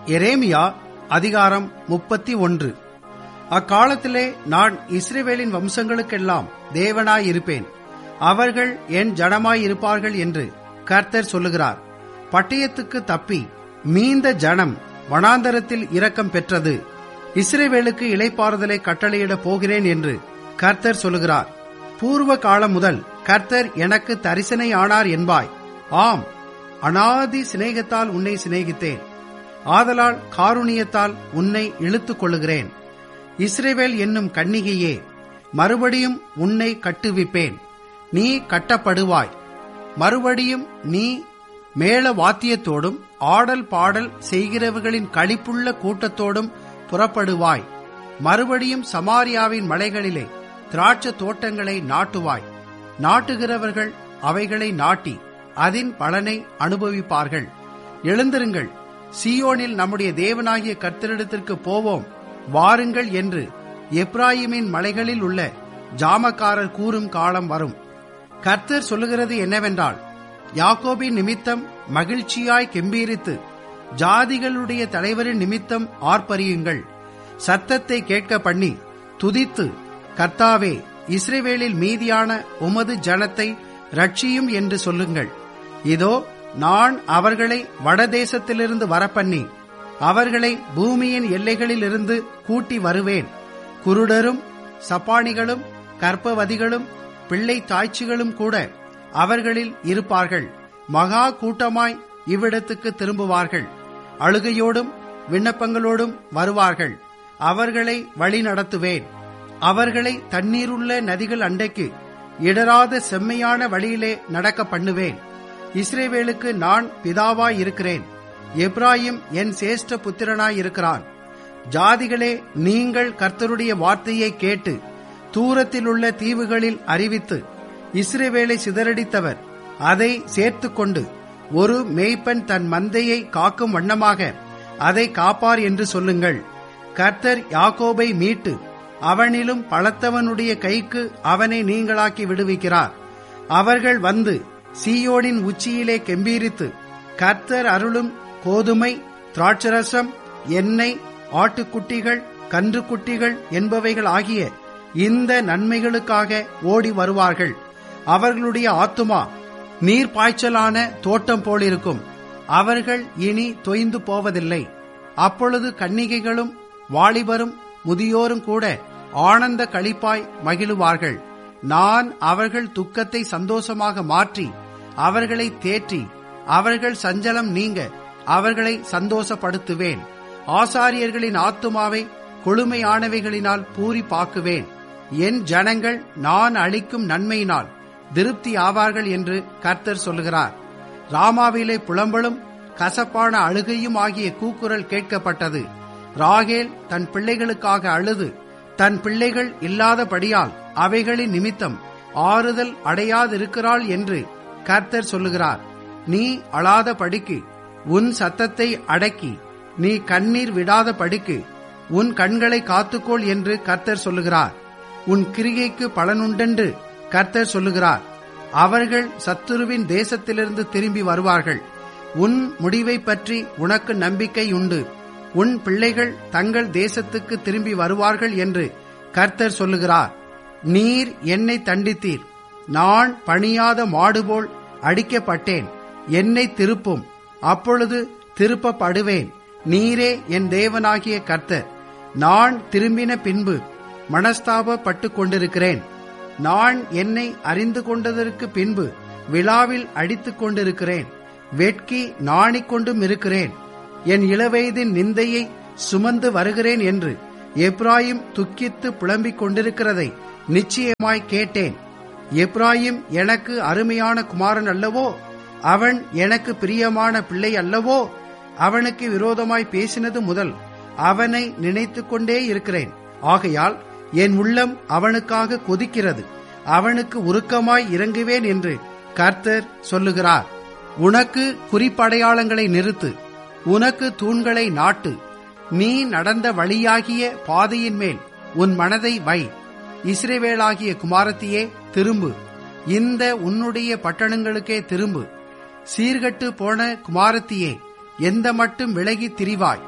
எரேமியா அதிகாரம் முப்பத்தி ஒன்று அக்காலத்திலே நான் இஸ்ரேவேலின் வம்சங்களுக்கெல்லாம் தேவனாயிருப்பேன் அவர்கள் என் ஜனமாயிருப்பார்கள் என்று கர்த்தர் சொல்லுகிறார் பட்டயத்துக்கு தப்பி மீந்த ஜனம் வனாந்தரத்தில் இரக்கம் பெற்றது இஸ்ரேவேலுக்கு இளைப்பாறுதலை கட்டளையிடப் போகிறேன் என்று கர்த்தர் சொல்லுகிறார் பூர்வ காலம் முதல் கர்த்தர் எனக்கு தரிசனை ஆனார் என்பாய் ஆம் அனாதி சிநேகத்தால் உன்னை சிநேகித்தேன் ஆதலால் காருணியத்தால் உன்னை இழுத்துக் கொள்ளுகிறேன் இஸ்ரேவேல் என்னும் கன்னிகையே மறுபடியும் உன்னை கட்டுவிப்பேன் நீ கட்டப்படுவாய் மறுபடியும் நீ மேள வாத்தியத்தோடும் ஆடல் பாடல் செய்கிறவர்களின் களிப்புள்ள கூட்டத்தோடும் புறப்படுவாய் மறுபடியும் சமாரியாவின் மலைகளிலே திராட்ச தோட்டங்களை நாட்டுவாய் நாட்டுகிறவர்கள் அவைகளை நாட்டி அதன் பலனை அனுபவிப்பார்கள் எழுந்திருங்கள் சியோனில் நம்முடைய தேவனாகிய கர்த்தரிடத்திற்கு போவோம் வாருங்கள் என்று எப்ராயிமின் மலைகளில் உள்ள ஜாமக்காரர் கூறும் காலம் வரும் கர்த்தர் சொல்லுகிறது என்னவென்றால் யாக்கோபின் நிமித்தம் மகிழ்ச்சியாய் கெம்பீரித்து ஜாதிகளுடைய தலைவரின் நிமித்தம் ஆர்ப்பரியுங்கள் சத்தத்தை கேட்க பண்ணி துதித்து கர்த்தாவே இஸ்ரேவேலில் மீதியான உமது ஜனத்தை ரட்சியும் என்று சொல்லுங்கள் இதோ நான் அவர்களை வடதேசத்திலிருந்து வரப்பண்ணி அவர்களை பூமியின் எல்லைகளிலிருந்து கூட்டி வருவேன் குருடரும் சப்பானிகளும் கற்பவதிகளும் பிள்ளை தாய்ச்சிகளும் கூட அவர்களில் இருப்பார்கள் மகா கூட்டமாய் இவ்விடத்துக்கு திரும்புவார்கள் அழுகையோடும் விண்ணப்பங்களோடும் வருவார்கள் அவர்களை வழி நடத்துவேன் அவர்களை தண்ணீருள்ள நதிகள் அண்டைக்கு இடராத செம்மையான வழியிலே நடக்க பண்ணுவேன் இஸ்ரேவேலுக்கு நான் பிதாவாய் இருக்கிறேன் எப்ராயிம் என் சேஷ்ட புத்திரனாய் இருக்கிறான் ஜாதிகளே நீங்கள் கர்த்தருடைய வார்த்தையை கேட்டு தூரத்தில் உள்ள தீவுகளில் அறிவித்து இஸ்ரேவேலை சிதறடித்தவர் அதை சேர்த்துக்கொண்டு ஒரு மேய்ப்பன் தன் மந்தையை காக்கும் வண்ணமாக அதை காப்பார் என்று சொல்லுங்கள் கர்த்தர் யாக்கோபை மீட்டு அவனிலும் பலத்தவனுடைய கைக்கு அவனை நீங்களாக்கி விடுவிக்கிறார் அவர்கள் வந்து சீயோனின் உச்சியிலே கெம்பீரித்து கர்த்தர் அருளும் கோதுமை திராட்சரசம் எண்ணெய் ஆட்டுக்குட்டிகள் கன்றுக்குட்டிகள் என்பவைகள் ஆகிய இந்த நன்மைகளுக்காக ஓடி வருவார்கள் அவர்களுடைய ஆத்துமா நீர் பாய்ச்சலான தோட்டம் போலிருக்கும் அவர்கள் இனி தொய்ந்து போவதில்லை அப்பொழுது கன்னிகைகளும் வாலிபரும் முதியோரும் கூட ஆனந்த களிப்பாய் மகிழுவார்கள் நான் அவர்கள் துக்கத்தை சந்தோஷமாக மாற்றி அவர்களை தேற்றி அவர்கள் சஞ்சலம் நீங்க அவர்களை சந்தோஷப்படுத்துவேன் ஆசாரியர்களின் ஆத்துமாவை கொழுமையானவைகளினால் பூரிப்பாக்குவேன் என் ஜனங்கள் நான் அளிக்கும் நன்மையினால் திருப்தி ஆவார்கள் என்று கர்த்தர் சொல்லுகிறார் ராமாவிலே புலம்பலும் கசப்பான அழுகையும் ஆகிய கூக்குரல் கேட்கப்பட்டது ராகேல் தன் பிள்ளைகளுக்காக அழுது தன் பிள்ளைகள் இல்லாதபடியால் அவைகளின் நிமித்தம் ஆறுதல் அடையாதிருக்கிறாள் என்று கர்த்தர் சொல்லுகிறார் நீ அழாத படிக்கு உன் சத்தத்தை அடக்கி நீ கண்ணீர் விடாத படிக்கு உன் கண்களை காத்துக்கொள் என்று கர்த்தர் சொல்லுகிறார் உன் கிரிகைக்கு பலனுண்டென்று கர்த்தர் சொல்லுகிறார் அவர்கள் சத்துருவின் தேசத்திலிருந்து திரும்பி வருவார்கள் உன் முடிவை பற்றி உனக்கு நம்பிக்கை உண்டு உன் பிள்ளைகள் தங்கள் தேசத்துக்கு திரும்பி வருவார்கள் என்று கர்த்தர் சொல்லுகிறார் நீர் என்னை தண்டித்தீர் நான் பணியாத மாடுபோல் அடிக்கப்பட்டேன் என்னை திருப்பும் அப்பொழுது திருப்பப்படுவேன் நீரே என் தேவனாகிய கர்த்தர் நான் திரும்பின பின்பு மனஸ்தாபப்பட்டு கொண்டிருக்கிறேன் நான் என்னை அறிந்து கொண்டதற்கு பின்பு விழாவில் அடித்துக் கொண்டிருக்கிறேன் வெட்கி நாணிக்கொண்டும் இருக்கிறேன் என் இளவயதின் நிந்தையை சுமந்து வருகிறேன் என்று எப்ராயிம் துக்கித்து புலம்பிக் கொண்டிருக்கிறதை நிச்சயமாய் கேட்டேன் எப்ராயிம் எனக்கு அருமையான குமாரன் அல்லவோ அவன் எனக்கு பிரியமான பிள்ளை அல்லவோ அவனுக்கு விரோதமாய் பேசினது முதல் அவனை நினைத்துக் கொண்டே இருக்கிறேன் ஆகையால் என் உள்ளம் அவனுக்காக கொதிக்கிறது அவனுக்கு உருக்கமாய் இறங்குவேன் என்று கர்த்தர் சொல்லுகிறார் உனக்கு குறிப்படையாளங்களை நிறுத்து உனக்கு தூண்களை நாட்டு நீ நடந்த வழியாகிய பாதையின் மேல் உன் மனதை வை இஸ்ரேவேலாகிய குமாரத்தியே திரும்பு இந்த உன்னுடைய பட்டணங்களுக்கே திரும்பு சீர்கட்டு போன குமாரத்தியே எந்த மட்டும் விலகி திரிவாய்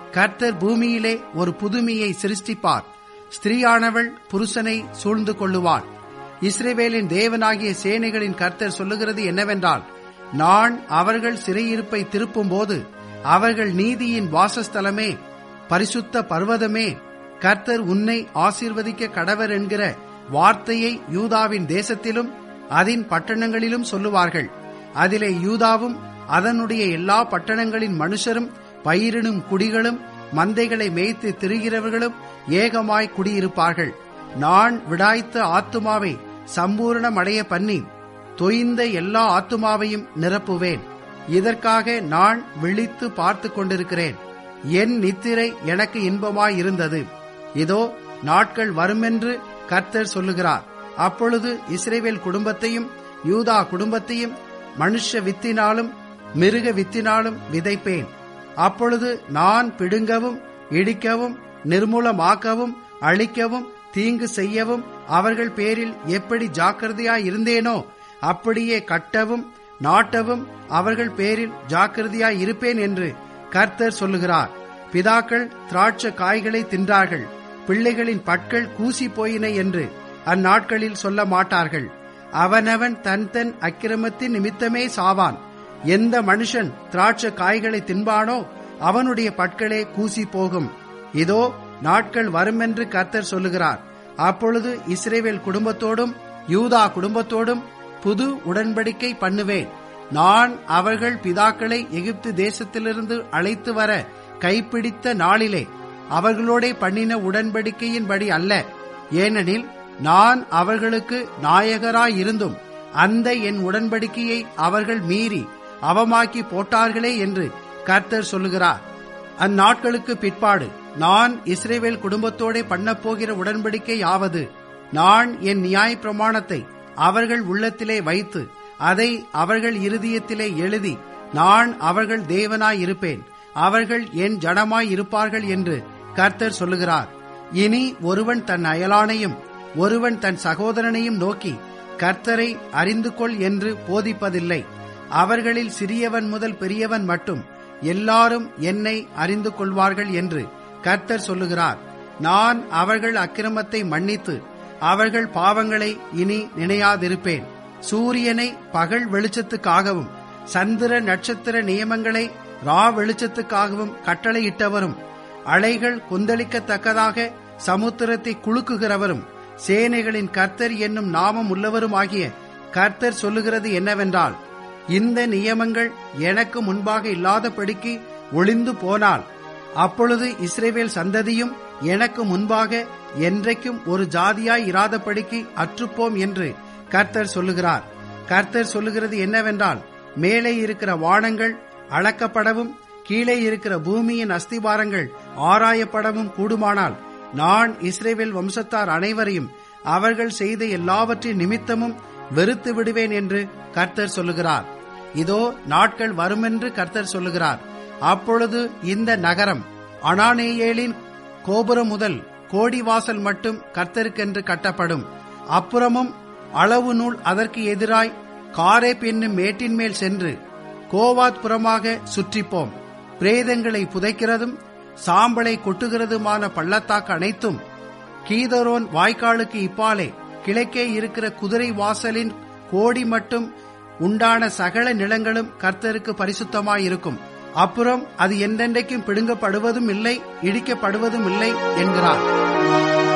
கர்த்தர் பூமியிலே ஒரு புதுமையை சிருஷ்டிப்பார் ஸ்திரீயானவள் புருஷனை சூழ்ந்து கொள்ளுவாள் இஸ்ரேவேலின் தேவனாகிய சேனைகளின் கர்த்தர் சொல்லுகிறது என்னவென்றால் நான் அவர்கள் சிறையிருப்பை திருப்பும் போது அவர்கள் நீதியின் வாசஸ்தலமே பரிசுத்த பர்வதமே கர்த்தர் உன்னை ஆசீர்வதிக்க கடவர் என்கிற வார்த்தையை யூதாவின் தேசத்திலும் அதன் பட்டணங்களிலும் சொல்லுவார்கள் அதிலே யூதாவும் அதனுடைய எல்லா பட்டணங்களின் மனுஷரும் பயிரிடும் குடிகளும் மந்தைகளை மேய்த்து திரிகிறவர்களும் ஏகமாய் குடியிருப்பார்கள் நான் விடாய்த்த ஆத்துமாவை சம்பூரணம் அடைய பண்ணி தொய்ந்த எல்லா ஆத்துமாவையும் நிரப்புவேன் இதற்காக நான் விழித்து பார்த்து கொண்டிருக்கிறேன் என் நித்திரை எனக்கு இன்பமாய் இருந்தது இதோ நாட்கள் வருமென்று கர்த்தர் சொல்லுகிறார் அப்பொழுது இஸ்ரேவேல் குடும்பத்தையும் யூதா குடும்பத்தையும் மனுஷ வித்தினாலும் மிருக வித்தினாலும் விதைப்பேன் அப்பொழுது நான் பிடுங்கவும் இடிக்கவும் நிர்மூலமாக்கவும் அழிக்கவும் தீங்கு செய்யவும் அவர்கள் பேரில் எப்படி ஜாக்கிரதையாய் இருந்தேனோ அப்படியே கட்டவும் நாட்டவும் அவர்கள் பேரில் ஜாக்கிரதையாய் இருப்பேன் என்று கர்த்தர் சொல்லுகிறார் பிதாக்கள் திராட்ச காய்களை தின்றார்கள் பிள்ளைகளின் பற்கள் கூசி போயின என்று அந்நாட்களில் சொல்ல மாட்டார்கள் அவனவன் தன் தன் அக்கிரமத்தின் நிமித்தமே சாவான் எந்த மனுஷன் திராட்ச காய்களை தின்பானோ அவனுடைய பற்களே கூசி போகும் இதோ நாட்கள் வருமென்று கர்த்தர் சொல்லுகிறார் அப்பொழுது இஸ்ரேவேல் குடும்பத்தோடும் யூதா குடும்பத்தோடும் புது உடன்படிக்கை பண்ணுவேன் நான் அவர்கள் பிதாக்களை எகிப்து தேசத்திலிருந்து அழைத்து வர கைப்பிடித்த நாளிலே அவர்களோட பண்ணின உடன்படிக்கையின்படி அல்ல ஏனெனில் நான் அவர்களுக்கு நாயகராயிருந்தும் அந்த என் உடன்படிக்கையை அவர்கள் மீறி அவமாக்கி போட்டார்களே என்று கர்த்தர் சொல்லுகிறார் அந்நாட்களுக்கு பிற்பாடு நான் இஸ்ரேவேல் குடும்பத்தோட பண்ணப்போகிற உடன்படிக்கை ஆவது நான் என் நியாய பிரமாணத்தை அவர்கள் உள்ளத்திலே வைத்து அதை அவர்கள் இருதயத்திலே எழுதி நான் அவர்கள் தேவனாய் இருப்பேன் அவர்கள் என் ஜனமாய் இருப்பார்கள் என்று கர்த்தர் சொல்லுகிறார் இனி ஒருவன் தன் அயலானையும் ஒருவன் தன் சகோதரனையும் நோக்கி கர்த்தரை அறிந்து கொள் என்று போதிப்பதில்லை அவர்களில் சிறியவன் முதல் பெரியவன் மட்டும் எல்லாரும் என்னை அறிந்து கொள்வார்கள் என்று கர்த்தர் சொல்லுகிறார் நான் அவர்கள் அக்கிரமத்தை மன்னித்து அவர்கள் பாவங்களை இனி நினையாதிருப்பேன் சூரியனை பகல் வெளிச்சத்துக்காகவும் சந்திர நட்சத்திர நியமங்களை ரா வெளிச்சத்துக்காகவும் கட்டளையிட்டவரும் அலைகள் கொந்தளிக்கத்தக்கதாக சமுத்திரத்தை குலுக்குகிறவரும் சேனைகளின் கர்த்தர் என்னும் நாமம் உள்ளவருமாகிய கர்த்தர் சொல்லுகிறது என்னவென்றால் இந்த நியமங்கள் எனக்கு முன்பாக இல்லாதபடிக்கு ஒளிந்து போனால் அப்பொழுது இஸ்ரேவேல் சந்ததியும் எனக்கு முன்பாக என்றைக்கும் ஒரு ஜாதியாய் இராதபடிக்கு அற்றுப்போம் என்று கர்த்தர் சொல்லுகிறார் கர்த்தர் சொல்லுகிறது என்னவென்றால் மேலே இருக்கிற வானங்கள் அளக்கப்படவும் கீழே இருக்கிற பூமியின் அஸ்திபாரங்கள் ஆராயப்படவும் கூடுமானால் நான் இஸ்ரேவேல் வம்சத்தார் அனைவரையும் அவர்கள் செய்த எல்லாவற்றின் நிமித்தமும் வெறுத்து விடுவேன் என்று கர்த்தர் சொல்லுகிறார் இதோ நாட்கள் வருமென்று கர்த்தர் சொல்லுகிறார் அப்பொழுது இந்த நகரம் அனானேயேலின் கோபுரம் முதல் கோடிவாசல் மட்டும் கர்த்தருக்கென்று கட்டப்படும் அப்புறமும் அளவு நூல் அதற்கு எதிராய் காரேப் என்னும் மேட்டின் மேல் சென்று கோவாத் புறமாக சுற்றிப்போம் பிரேதங்களை புதைக்கிறதும் சாம்பலை கொட்டுகிறதுமான பள்ளத்தாக்கு அனைத்தும் கீதரோன் வாய்க்காலுக்கு இப்பாலே கிழக்கே இருக்கிற குதிரை வாசலின் கோடி மட்டும் உண்டான சகல நிலங்களும் கர்த்தருக்கு பரிசுத்தமாயிருக்கும் அப்புறம் அது என்றென்றைக்கும் பிடுங்கப்படுவதும் இல்லை இடிக்கப்படுவதும் இல்லை என்கிறார்